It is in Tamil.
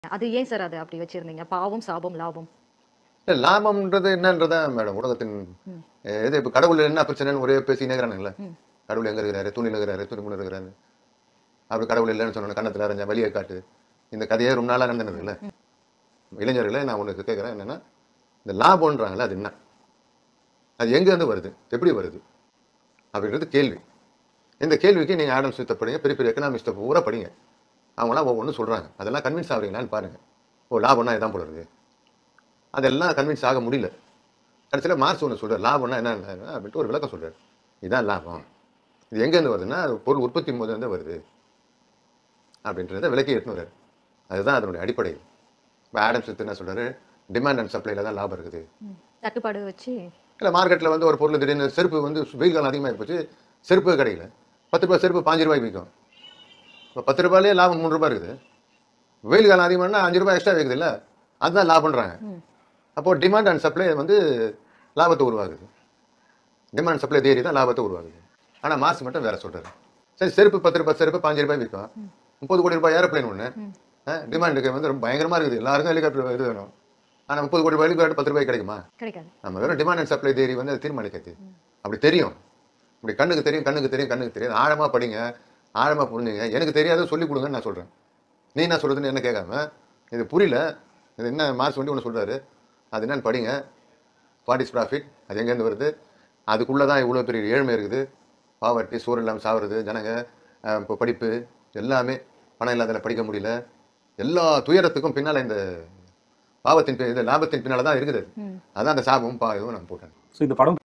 அது ஏன் சார் அது அப்படி வச்சிருந்தீங்க பாவம் சாபம் லாபம் இல்ல லாபம்ன்றது என்னன்றதா மேடம் உலகத்தின் ம். அஹ் இது இப்ப கடவுள் என்ன பிரச்சனைன்னு ஒரே பேசினே இருக்கிறானுங்களே ம். கடவுள் எங்க இருக்கிறாரு துணியில் இருக்கிறாரு துணிமுள்ள இருக்கிறாரு அப்படி கடவுள் இல்லைன்னு சொன்ன கண்ணத்துல அரைஞ்ச வழியை காட்டு இந்த கதையே ரொம்ப நாளா நடந்ததுல இளைஞர்களே நான் உனக்கு கேட்குறேன் என்னன்னா இந்த லாபம்ன்றாங்கல்ல அது என்ன அது எங்க இருந்து வருது எப்படி வருது அப்படின்றது கேள்வி இந்த கேள்விக்கு நீங்க ஆடம் ஸ்மித்தை படிங்க பெரிய பெரிய எக்கனாமிஸ்ட்டை பூரா படிங்க அவங்களாம் ஒவ்வொன்றும் சொல்றாங்க அதெல்லாம் கன்வின்ஸ் ஆகுறீங்களான்னு பாருங்க ஓ லாபம்னா இதான் போல இருக்கு அதெல்லாம் கன்வின்ஸ் ஆக முடியல கடைசியில் மார்க்ஸ் ஒன்று சொல்றாரு லாபம்னா என்ன அப்படின்ட்டு ஒரு விளக்கம் சொல்றாரு இதான் லாபம் இது எங்கேருந்து வருதுன்னா அது பொருள் உற்பத்தி போது வந்து வருது அப்படின்றத விளக்கி எடுத்துன்னு அதுதான் அதனுடைய அடிப்படை இப்போ ஆடம் ஸ்மித் என்ன சொல்றாரு டிமாண்ட் அண்ட் சப்ளைல தான் லாபம் இருக்குது ம். தட்டுப்பாடு வச்சு இல்லை மார்க்கெட்டில் வந்து ஒரு பொருள் திடீர்னு செருப்பு வந்து வெயில் காலம் அதிகமாக போச்சு செருப்பு கிடைக்கல பத்து ரூபாய் செருப்பு பாஞ்சு ரூபாய்க்கு விற்கும் இப்போ பத்து ரூபாயிலே லாபம் மூணு ரூபாய் இருக்குது வெயில் காலம் அதிகமானா அஞ்சு ரூபாய் எக்ஸ்ட்ரா வைக்குது இல்லை அதுதான் லாபம்ன்றாங்க ம். அப்போ டிமாண்ட் அண்ட் சப்ளை வந்து லாபத்தை உருவாகுது டிமாண்ட் சப்ளை தேரி தான் லாபத்தை உருவாகுது ஆனால் மாசு மட்டும் வேற சொல்றாரு சரி செருப்பு பத்து ரூபாய் செருப்பு பாஞ்சு ரூபாய் விற்கும் முப்பது கோடி ரூபாய் ஏரோப்ளைன் ஒன்று டிமாண்டுக்கு வந்து ரொம்ப பயங்கரமா இருக்குது எல்லாருக்கும் ஹெலிகாப்டர் இது வேணும் ஆனால் முப்பது கோடி ரூபாய் ஹெலிகாப்டர் பத்து ரூபாய் கிடைக்குமா கிடைக்காது நம்ம வெறும் டிமாண்ட் அண்ட் சப்ளை தேரி வந்து அது தீர்மானிக்காது அப்படி தெரியும் இப்படி கண்ணுக்கு தெரியும் கண்ணுக்கு தெரியும் கண்ணுக்கு தெரியும் ஆழமா படிங்க ஆழமா புரிஞ்சுங்க எனக்கு தெரியாத சொல்லி கொடுங்கன்னு நான் சொல்றேன் நீ என்ன சொல்றதுன்னு என்ன கேட்காம இது புரியல இது என்ன மார்க்ஸ் வந்து ஒன்று சொல்றாரு அது என்னன்னு படிங்க வாட் இஸ் ப்ராஃபிட் அது எங்கேருந்து வருது அதுக்குள்ளே தான் இவ்வளோ பெரிய ஏழ்மை இருக்குது பாவர்ட்டி சோறு இல்லாமல் சாவுறது ஜனங்க அஹ், இப்போ படிப்பு எல்லாமே பணம் இல்லாததில் படிக்க முடியல எல்லா துயரத்துக்கும் பின்னால் இந்த பாவத்தின் பி- இந்த லாபத்தின் பின்னால் தான் இருக்குது ம். அதான் அந்த சாபமும் பா இதுவும் நான் போட்டேன் ஸோ இந்த படம்